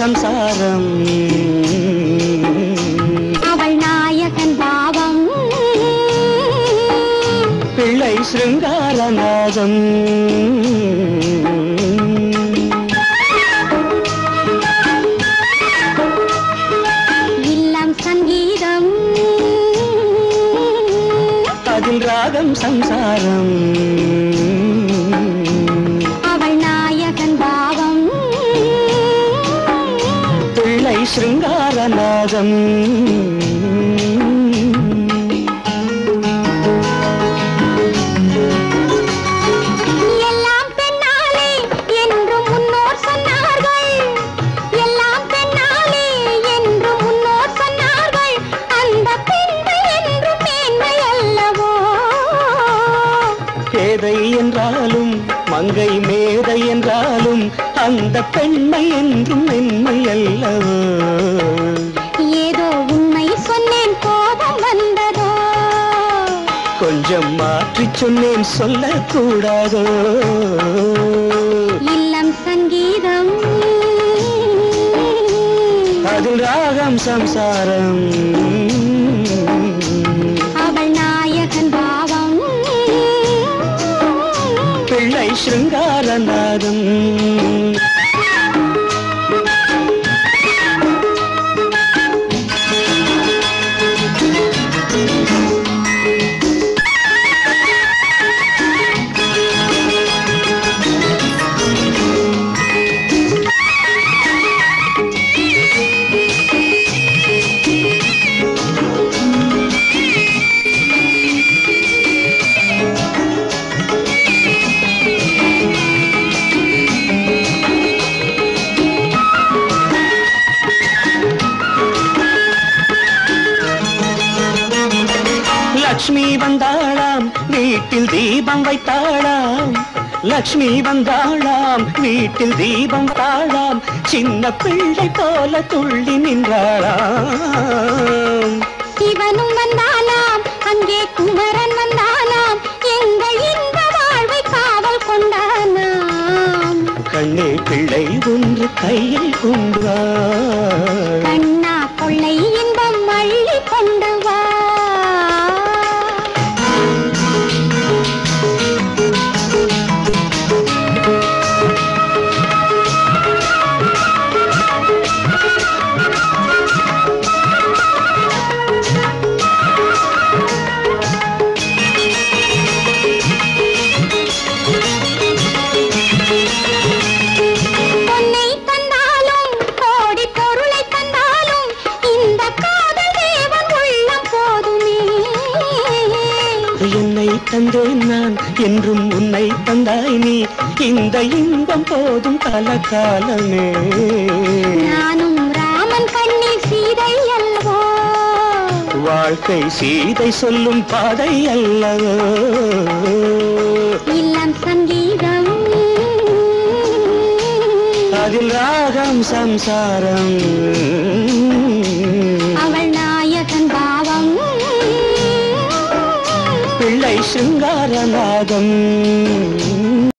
சம்சாரம் அவள் நாயகன் பாவம் பிள்ளை சிருங்காரநாதம் இல்லம் சங்கீதம் அதில் ராகம் சம்சாரம் அவள் நாயகன் பாவம் பிள்ளை சிருங்காரநாதம் எல்லாம் பெண்ணாலே என்றும் முன்னோர் சொன்னார்கள் எல்லாம் பெண்ணாலே என்றும் முன்னோர் சொன்னார்கள் அந்த பெண்கள் என்றும் மேன்மை அல்லவோ பேதை என்றாலும் மங்கை மேதை என்றாலும் அந்த பெண்மை என்றும் மென்மை அல்லவோ ஏதோ உண்மை சொன்னேன் கோபம் வந்ததோ கொஞ்சம் மாற்றிச் சொன்னேன் சொல்லக்கூடாதோ இல்லம் சங்கீதம் அதில் ராகம் சம்சாரம் அவள் நாயகன் பாவம் பிள்ளை சிருங்காரநாதம் லக்ஷ்மி வந்தாளாம் வீட்டில் தீபம் வைத்தாளாம் லக்ஷ்மி வந்தாளாம் வீட்டில் தீபம் தாழாம் சின்ன பிள்ளை போல துள்ளி நின்றாளாம் சிவனும் வந்தானாம் அங்கே குமரன் வந்தானாம் எங்கள் இந்த வாழ்வை காவல் கொண்டானாம் கண்ணே பிள்ளை ஒன்று கையில் கொண்டு வா. கண்ணா கொள்ளை இன்பம் அள்ளி கொண்டு வா பொன்னை தந்தாலும் கோடி பொருளை தந்தாலும் இந்த காதல் தேவன் உள்ளம் போதுமே என்னை தந்தேன் நான் என்றும் உன்னை தந்தாய் நீ இந்த இன்பம் போதும் கலகாலமே நானும் ராமன் கண்ணில் சீதை அல்லவோ வாழ்க்கை சீதை சொல்லும் பாதை அல்லவோ இல்லம் சங்கீதம் அதில் ராகம் சம்சாரம் அவள் நாயகன் பாவம் பிள்ளை சிங்காரநாதம்